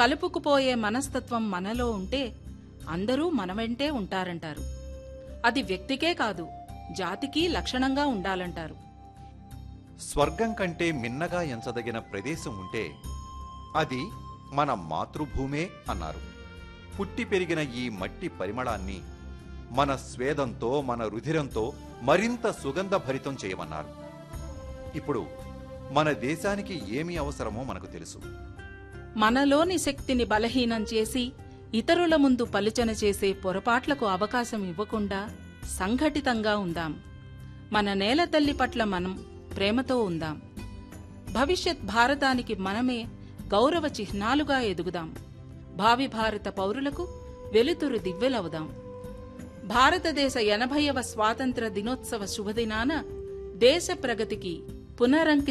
కలుపుకుపోయే మనస్తత్వం మనలో ఉంటే అందరూ మన వెంటే ఉంటారంటారు అది వ్యక్తికే కాదు జాతికి లక్షణంగా ఉండాలంటారు స్వర్గం కంటే మిన్నగా ఎంచదగిన ప్రదేశం ఉంటే అది మన మాతృభూమే అన్నారు పుట్టి పెరిగిన ఈ మట్టి పరిమళాన్ని మన స్వేదంతో మన రుధిరంతో మరింత సుగంధభరితం చేయమన్నారు ఇప్పుడు మన దేశానికి ఏమి అవసరమో మనకు తెలుసు మనలోని శక్తిని బలహీనం చేసి ఇతరుల ముందు పలుచన చేసే పొరపాట్లకు అవకాశం ఇవ్వకుండా సంఘటితంగా ఉందాం మన నేల తల్లి పట్ల మనం ప్రేమతో ఉందాం భవిష్యత్ భారతానికి మనమే గౌరవ చిహ్నాలుగా ఎదుగుదాం భావి భారత పౌరులకు వెలుతురు దివ్వెలవుదాం భారతదేశ ఎనభైవ స్వాతంత్ర దినోత్సవ శుభదినాన దేశ ప్రగతికి పునరంకిత